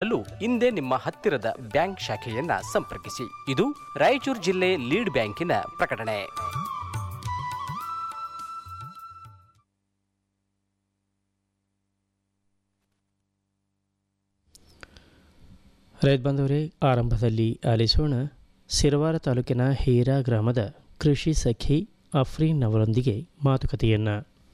ಪಡೆಯಲು ಹಿಂದೆ ನಿಮ್ಮ ಹತ್ತಿರದ ಬ್ಯಾಂಕ್ ಶಾಖೆಯನ್ನ ಸಂಪರ್ಕಿಸಿ ಇದು ರಾಯಚೂರು ಜಿಲ್ಲೆ ಲೀಡ್ ಬ್ಯಾಂಕಿನ ಪ್ರಕಟಣೆ ರೈತ ಬಂಧುವರೇ ಆರಂಭದಲ್ಲಿ ಆಲಿಸೋಣ ಸಿರವಾರ ತಾಲೂಕಿನ ಹೀರಾ ಗ್ರಾಮದ ಕೃಷಿ ಸಖಿ ಅಫ್ರೀನ್ ಅವರೊಂದಿಗೆ ಮಾತುಕತೆಯನ್ನು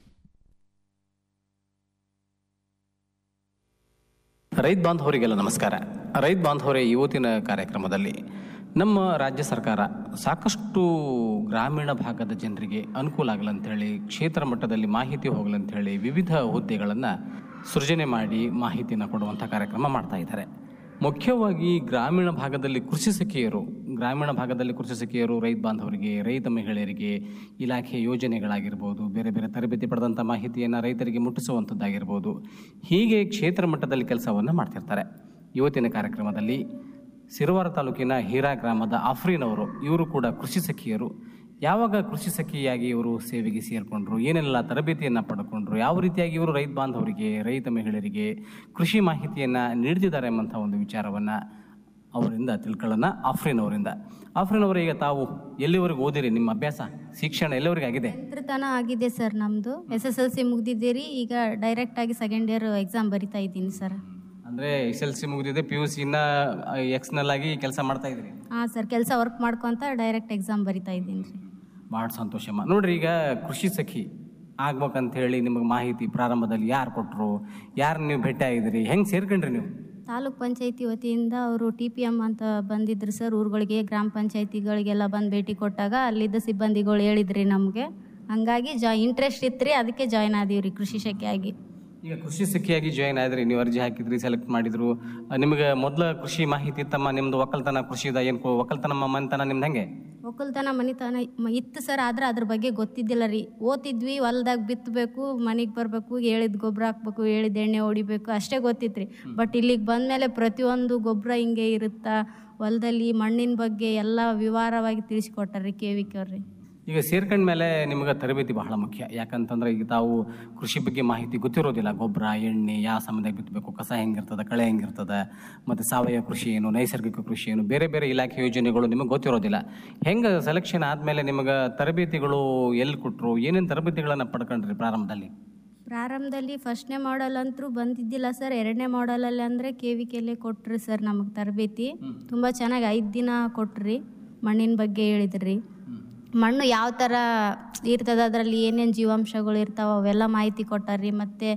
ರೈತ ಬಾಂಧವರಿಗೆಲ್ಲ ನಮಸ್ಕಾರ ರೈತ ಬಾಂಧವರೇ ಇವತ್ತಿನ ಕಾರ್ಯಕ್ರಮದಲ್ಲಿ ನಮ್ಮ ರಾಜ್ಯ ಸರ್ಕಾರ ಸಾಕಷ್ಟು ಗ್ರಾಮೀಣ ಭಾಗದ ಜನರಿಗೆ ಅನುಕೂಲ ಆಗಲಂಥೇಳಿ ಕ್ಷೇತ್ರ ಮಟ್ಟದಲ್ಲಿ ಮಾಹಿತಿ ಹೋಗಲಂಥೇಳಿ ವಿವಿಧ ಹುದ್ದೆಗಳನ್ನು ಸೃಜನೆ ಮಾಡಿ ಮಾಹಿತಿನ ಕೊಡುವಂಥ ಕಾರ್ಯಕ್ರಮ ಮಾಡ್ತಾ ಇದ್ದಾರೆ ಮುಖ್ಯವಾಗಿ ಗ್ರಾಮೀಣ ಭಾಗದಲ್ಲಿ ಕೃಷಿ ಸಖಿಯರು ಗ್ರಾಮೀಣ ಭಾಗದಲ್ಲಿ ಕೃಷಿ ಸಖಿಯರು ರೈತ ಬಾಂಧವರಿಗೆ ರೈತ ಮಹಿಳೆಯರಿಗೆ ಇಲಾಖೆ ಯೋಜನೆಗಳಾಗಿರ್ಬೋದು ಬೇರೆ ಬೇರೆ ತರಬೇತಿ ಪಡೆದಂಥ ಮಾಹಿತಿಯನ್ನು ರೈತರಿಗೆ ಮುಟ್ಟಿಸುವಂಥದ್ದಾಗಿರ್ಬೋದು ಹೀಗೆ ಕ್ಷೇತ್ರ ಮಟ್ಟದಲ್ಲಿ ಕೆಲಸವನ್ನು ಮಾಡ್ತಿರ್ತಾರೆ ಇವತ್ತಿನ ಕಾರ್ಯಕ್ರಮದಲ್ಲಿ ಸಿರುವಾರ ತಾಲೂಕಿನ ಹೀರಾ ಗ್ರಾಮದ ಆಫ್ರೀನ್ ಅವರು ಇವರು ಕೂಡ ಕೃಷಿ ಸಖಿಯರು ಯಾವಾಗ ಕೃಷಿ ಸಖಿಯಾಗಿ ಇವರು ಸೇವೆಗೆ ಸೇರಿಕೊಂಡ್ರು ಏನೆಲ್ಲ ತರಬೇತಿಯನ್ನು ಪಡ್ಕೊಂಡ್ರು ಯಾವ ರೀತಿಯಾಗಿ ಇವರು ರೈತ ಬಾಂಧವರಿಗೆ ರೈತ ಮಹಿಳೆಯರಿಗೆ ಕೃಷಿ ಮಾಹಿತಿಯನ್ನು ನೀಡ್ತಿದ್ದಾರೆ ಎಂಬಂಥ ಒಂದು ವಿಚಾರವನ್ನು ಅವರಿಂದ ತಿಳ್ಕೊಳ್ಳೋಣ ಆಫ್ರೀನ್ ಅವರಿಂದ ಆಫ್ರೀನ್ ಅವರು ಈಗ ತಾವು ಎಲ್ಲಿವರೆಗೂ ಓದಿರಿ ನಿಮ್ಮ ಅಭ್ಯಾಸ ಶಿಕ್ಷಣ ಎಲ್ಲಿವರೆಗೆ ಆಗಿದೆ ತನ ಆಗಿದೆ ಸರ್ ನಮ್ಮದು ಎಸ್ ಎಸ್ ಎಲ್ ಸಿ ಮುಗ್ದಿದ್ದೀರಿ ಈಗ ಡೈರೆಕ್ಟ್ ಆಗಿ ಸೆಕೆಂಡ್ ಇಯರ್ ಎಕ್ಸಾಮ್ ಬರಿತಾ ಇದ್ದೀನಿ ಸರ್ ಅಂದರೆ ಎಸ್ ಎಲ್ ಸಿ ಮುಗಿದಿದೆ ಪಿ ಯು ಸಿನ ಎಕ್ಸ್ನಲ್ ಆಗಿ ಕೆಲಸ ಮಾಡ್ತಾ ಇದ್ರಿ ಹಾಂ ಸರ್ ಕೆಲಸ ವರ್ಕ್ ಮಾಡ್ಕೊತ ಡೈರೆಕ್ಟ್ ಎಕ್ಸಾಮ್ ಬರಿತಾ ಇದ್ದೀನಿ ರೀ ಭಾಳ ಸಂತೋಷಮ್ಮ ನೋಡ್ರಿ ಈಗ ಕೃಷಿ ಸಖಿ ಆಗ್ಬೇಕಂತ ಹೇಳಿ ನಿಮಗೆ ಮಾಹಿತಿ ಪ್ರಾರಂಭದಲ್ಲಿ ಯಾರು ಕೊಟ್ಟರು ಯಾರು ನೀವು ಭೇಟಿ ಆಗಿದ್ರಿ ಹೆಂಗೆ ಸೇರ್ಕೊಂಡ್ರಿ ನೀವು ತಾಲೂಕ್ ಪಂಚಾಯತಿ ವತಿಯಿಂದ ಅವರು ಟಿ ಪಿ ಎಮ್ ಅಂತ ಬಂದಿದ್ರು ಸರ್ ಊರುಗಳಿಗೆ ಗ್ರಾಮ ಪಂಚಾಯತಿಗಳಿಗೆಲ್ಲ ಬಂದು ಭೇಟಿ ಕೊಟ್ಟಾಗ ಅಲ್ಲಿದ್ದ ಸಿಬ್ಬಂದಿಗಳು ಹೇಳಿದ್ರಿ ನಮಗೆ ಹಂಗಾಗಿ ಜಾ ಇಂಟ್ರೆಸ್ಟ್ ಇತ್ತು ರೀ ಅದಕ್ಕೆ ಜಾಯ್ನ್ ಆದೀವಿ ರೀ ಕೃಷಿ ಶಾಖೆಯಾಗಿ ಈಗ ಕೃಷಿ ಸಖಿಯಾಗಿ ಜಾಯ್ನ್ ಆದ್ರಿ ನೀವು ಅರ್ಜಿ ಹಾಕಿದ್ರಿ ಸೆಲೆಕ್ಟ್ ಮಾಡಿದ್ರು ಅಹ್, ನಿಮಗೆ ಮೊದಲ ಕೃಷಿ ಮಾಹಿತಿ ಇತ್ತಮ್ಮ ನಿಮ್ದು ಒಕ್ಕಲ್ತನ ಕೃಷಿದ ಏನು ಒಕ್ಕಲ್ತನ ಮನೆತನ ನಿಮ್ದು ಹೆಂಗೆ ಒಕ್ಕಲ್ತನ ಮನಿತನ ಮ- ಇತ್ತು ಸರ್ ಆದ್ರೆ ಅದ್ರ ಬಗ್ಗೆ ಗೊತ್ತಿದ್ದಿಲ್ಲ ರೀ ಓದ್ತಿದ್ವಿ ಹೊಲ್ದಾಗ ಬಿತ್ತಬೇಕು ಮನೆಗೆ ಬರಬೇಕು ಹೇಳಿದ ಗೊಬ್ಬರ ಹಾಕ್ಬೇಕು ಹೇಳಿದ ಎಣ್ಣೆ ಹೊಡಿಬೇಕು ಅಷ್ಟೇ ಗೊತ್ತಿತ್ತು ರೀ ಬಟ್ ಇಲ್ಲಿಗೆ ಬಂದಮೇಲೆ ಪ್ರತಿಯೊಂದು ಗೊಬ್ಬರ ಹಿಂಗೆ ಇರುತ್ತಾ ಹೊಲದಲ್ಲಿ ಮಣ್ಣಿನ ಬಗ್ಗೆ ಎಲ್ಲ ವಿವರವಾಗಿ ತಿಳಿಸ್ಕೊಟ್ಟಾರ್ರಿ ಕೆ ವಿ ಕೆ ಅವ್ರಿ ಈಗ ಸೇರ್ಕೊಂಡ ಮೇಲೆ ನಿಮಗೆ ತರಬೇತಿ ಬಹಳ ಮುಖ್ಯ ಯಾಕಂತಂದ್ರೆ ಈಗ ತಾವು ಕೃಷಿ ಬಗ್ಗೆ ಮಾಹಿತಿ ಗೊತ್ತಿರೋದಿಲ್ಲ ಗೊಬ್ಬರ ಎಣ್ಣೆ ಯಾವ ಸಮಯದಾಗ ಬಿತ್ತಬೇಕು ಕಸ ಹೆಂಗಿರ್ತದೆ ಕಳೆ ಹೆಂಗಿರ್ತದೆ ಮತ್ತು ಸಾವಯವ ಕೃಷಿ ಏನು ನೈಸರ್ಗಿಕ ಕೃಷಿ ಏನು ಬೇರೆ ಬೇರೆ ಇಲಾಖೆ ಯೋಜನೆಗಳು ನಿಮಗೆ ಗೊತ್ತಿರೋದಿಲ್ಲ ಹೆಂಗೆ ಸೆಲೆಕ್ಷನ್ ಆದಮೇಲೆ ನಿಮಗೆ ತರಬೇತಿಗಳು ಎಲ್ಲಿ ಕೊಟ್ಟರು ಏನೇನು ತರಬೇತಿಗಳನ್ನು ಪಡ್ಕೊಂಡ್ರಿ ಪ್ರಾರಂಭದಲ್ಲಿ ಪ್ರಾರಂಭದಲ್ಲಿ ಫಸ್ಟ್ನೇ ಮಾಡಲ್ ಅಂತೂ ಬಂದಿದ್ದಿಲ್ಲ ಸರ್ ಎರಡನೇ ಮಾಡಲಲ್ಲಿ ಅಂದರೆ ಕೆ ವಿ ಕೆಲ್ಲೇ ಕೊಟ್ರಿ ಸರ್ ನಮಗೆ ತರಬೇತಿ ತುಂಬ ಚೆನ್ನಾಗಿ ಐದು ದಿನ ಕೊಟ್ರಿ ಮಣ್ಣಿನ ಬಗ್ಗೆ ಹೇಳಿದ್ರಿ ಮಣ್ಣು ಯಾವ ಥರ ಇರ್ತದೆ ಅದರಲ್ಲಿ ಏನೇನು ಜೀವಾಂಶಗಳು ಇರ್ತಾವೆ ಅವೆಲ್ಲ ಮಾಹಿತಿ ಕೊಟ್ಟಾರ್ರಿ ಮತ್ತು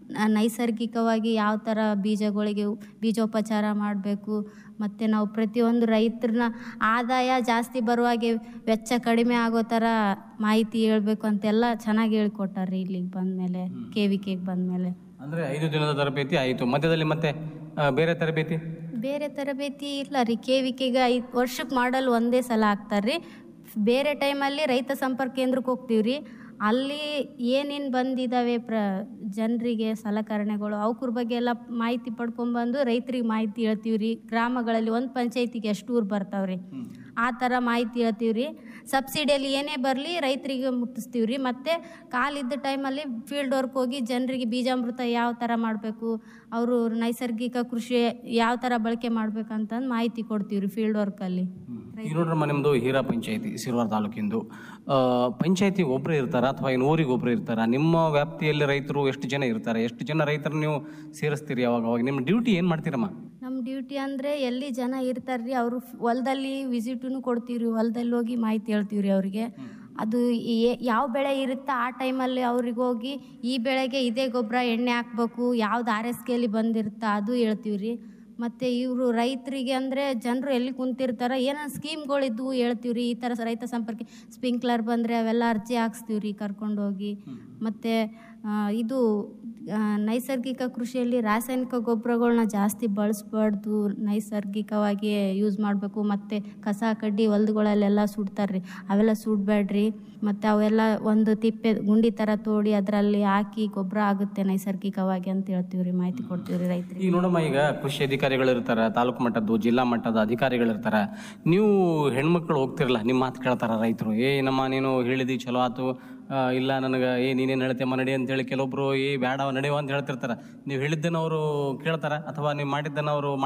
ನೈಸರ್ಗಿಕವಾಗಿ ಯಾವ ಥರ ಬೀಜಗಳಿಗೆ ಬೀಜೋಪಚಾರ ಮಾಡಬೇಕು ಮತ್ತು ನಾವು ಪ್ರತಿಯೊಂದು ರೈತರನ್ನ ಆದಾಯ ಜಾಸ್ತಿ ಬರುವಾಗೆ ವೆಚ್ಚ ಕಡಿಮೆ ಆಗೋ ಥರ ಮಾಹಿತಿ ಹೇಳ್ಬೇಕು ಅಂತೆಲ್ಲ ಚೆನ್ನಾಗಿ ಹೇಳ್ಕೊಟ್ಟಾರ್ರಿ ಇಲ್ಲಿಗೆ ಬಂದಮೇಲೆ ಕೆ ವಿ ಕೆಗೆ ಬಂದಮೇಲೆ ಅಂದರೆ ಐದು ದಿನದ ತರಬೇತಿ ಆಯಿತು ಮಧ್ಯದಲ್ಲಿ ಮತ್ತೆ ಆ, ಬೇರೆ ತರಬೇತಿ ಬೇರೆ ತರಬೇತಿ ಇಲ್ಲ ರೀ ಕೆ ವಿ ಕೆಗೆ ಐದು ವರ್ಷಕ್ಕೆ ಮಾಡಲ್ ಒಂದೇ ಸಲ ಹಾಕ್ತಾರೆ ರೀ ಬೇರೆ ಟೈಮಲ್ಲಿ ರೈತ ಸಂಪರ್ಕ ಕೇಂದ್ರಕ್ಕೆ ಹೋಗ್ತೀವಿ ರೀ ಅಲ್ಲಿ ಏನೇನು ಬಂದಿದ್ದಾವೆ ಪ್ರ ಜನರಿಗೆ ಸಲಕರಣೆಗಳು ಅವ್ರ ಬಗ್ಗೆ ಎಲ್ಲ ಮಾಹಿತಿ ಪಡ್ಕೊಂಬಂದು ರೈತರಿಗೆ ಮಾಹಿತಿ ಹೇಳ್ತೀವಿ ರೀ ಗ್ರಾಮಗಳಲ್ಲಿ ಒಂದು ಪಂಚಾಯತಿಗೆ ಎಷ್ಟು ಊರು ಬರ್ತಾವೆ ರೀ ಆ ಥರ ಮಾಹಿತಿ ಹೇಳ್ತೀವಿ ರೀ ಸಬ್ಸಿಡಿಯಲ್ಲಿ ಏನೇ ಬರಲಿ ರೈತರಿಗೆ ಮುಟ್ಟಿಸ್ತೀವಿ ರೀ ಮತ್ತು ಕಾಲಿದ್ದ ಟೈಮಲ್ಲಿ ಫೀಲ್ಡ್ ವರ್ಕ್ ಹೋಗಿ ಜನರಿಗೆ ಬೀಜಾಮೃತ ಯಾವ ಥರ ಮಾಡಬೇಕು ಅವರು ನೈಸರ್ಗಿಕ ಕೃಷಿ ಯಾವ ಥರ ಬಳಕೆ ಮಾಡ್ಬೇಕಂತಂದು ಮಾಹಿತಿ ಕೊಡ್ತೀವಿ ರೀ ಫೀಲ್ಡ್ ವರ್ಕಲ್ಲಿ ಈಗ ನೋಡ್ರಮ್ಮ ನಿಮ್ಮದು ಹೀರಾ ಪಂಚಾಯತಿ ಸಿರುವಾರ ತಾಲೂಕಿಂದು ಆ, ಪಂಚಾಯತಿ ಒಬ್ಬರೇ ಇರ್ತಾರ ಅಥವಾ ಏನು ಊರಿಗೆ ಒಬ್ಬರು ಇರ್ತಾರ ನಿಮ್ಮ ವ್ಯಾಪ್ತಿಯಲ್ಲಿ ರೈತರು ಎಷ್ಟು ಜನ ಇರ್ತಾರೆ ಎಷ್ಟು ಜನ ರೈತರು ನೀವು ಸೇರಿಸ್ತೀರಿ ಅವಾಗ ಅವಾಗ ನಿಮ್ಮ ಡ್ಯೂಟಿ ಏನು ಮಾಡ್ತೀರಮ್ಮ ನಮ್ಮ ಡ್ಯೂಟಿ ಅಂದರೆ ಎಲ್ಲಿ ಜನ ಇರ್ತಾರೆ ರೀ ಅವರು ಹೊಲದಲ್ಲಿ ವಿಸಿಟೂ ಕೊಡ್ತೀವಿ ರೀ ಹೊಲದಲ್ಲಿ ಹೋಗಿ ಮಾಹಿತಿ ಹೇಳ್ತೀವಿ ರೀ ಅವರಿಗೆ ಅದು ಏ- ಯಾವ ಬೆಳೆ ಇರುತ್ತೆ ಆ ಟೈಮಲ್ಲಿ ಅವ್ರಿಗೆ ಹೋಗಿ ಈ ಬೆಳೆಗೆ ಇದೇ ಗೊಬ್ಬರ ಎಣ್ಣೆ ಹಾಕ್ಬೇಕು ಯಾವ್ದು ಆರ್ ಎಸ್ ಕೆಲಿ ಬಂದಿರುತ್ತೆ ಅದು ಹೇಳ್ತೀವಿ ರೀ ಮತ್ತು ಇವರು ರೈತರಿಗೆ ಅಂದರೆ ಜನರು ಎಲ್ಲಿ ಕುಂತಿರ್ತಾರ ಏನೋ ಸ್ಕೀಮ್ಗಳಿದ್ವು ಹೇಳ್ತೀವಿ ರೀ ಈ ಥರ ರೈತ ಸಂಪರ್ಕ ಸ್ಪ್ರಿಂಕ್ಲರ್ ಬಂದರೆ ಅವೆಲ್ಲ ಅರ್ಜಿ ಹಾಕ್ಸ್ತೀವಿ ರೀ ಕರ್ಕೊಂಡೋಗಿ ಮತ್ತು ಇದು ಆ, ನೈಸರ್ಗಿಕ ಕೃಷಿಯಲ್ಲಿ ರಾಸಾಯನಿಕ ಗೊಬ್ಬರಗಳ್ನ ಜಾಸ್ತಿ ಬಳಸ್ಬಾರ್ದು ನೈಸರ್ಗಿಕವಾಗಿ ಯೂಸ್ ಮಾಡಬೇಕು ಮತ್ತು ಕಸ ಕಡ್ಡಿ ಹೊಲ್ದುಗಳಲ್ಲೆಲ್ಲ ಸುಡ್ತಾರೆ ರೀ ಅವೆಲ್ಲ ಸುಡಬೇಡ್ರಿ ಮತ್ತು ಅವೆಲ್ಲ ಒಂದು ತಿಪ್ಪೆ ಗುಂಡಿ ಥರ ತೋಡಿ ಅದರಲ್ಲಿ ಹಾಕಿ ಗೊಬ್ಬರ ಆಗುತ್ತೆ ನೈಸರ್ಗಿಕವಾಗಿ ಅಂತ ಹೇಳ್ತೀವಿ ರೀ ಮಾಹಿತಿ ಕೊಡ್ತೀವಿ ರೀ ರೈತರಿಗೆ ಈಗ ನೋಡಮ್ಮ ಈಗ ಕೃಷಿ ಅಧಿಕಾರಿಗಳು ಇರ್ತಾರೆ ತಾಲೂಕು ಮಟ್ಟದ್ದು ಜಿಲ್ಲಾ ಮಟ್ಟದ ಅಧಿಕಾರಿಗಳು ಇರ್ತಾರೆ ನೀವು ಹೆಣ್ಮಕ್ಳು ಹೋಗ್ತಿರಲ್ಲ ನಿಮ್ಮ ಮಾತು ಕೇಳ್ತಾರ ರೈತರು ಏ ನಮ್ಮ ನೀನು ಹೇಳಿದಿ ಚಲೋ ಆತು ಆ, ಇಲ್ಲ ನನಗೆ ಏ ನೀನೇನು ಹೇಳ್ತೇಮ್ಮ ನಡಿ ಅಂತೇಳಿ ಕೆಲವೊಬ್ರು ಏ ಬೇಡ ನಡೆಯುವ ಅಂತ ಹೇಳ್ತಿರ್ತಾರೆ ನೀವು ಹೇಳಿದ್ದನ್ನು ಅವರು ಕೇಳ್ತಾರ ಅಥವಾ ನೀವು ಮಾಡಿದ್ದನ್ನು ಅವರು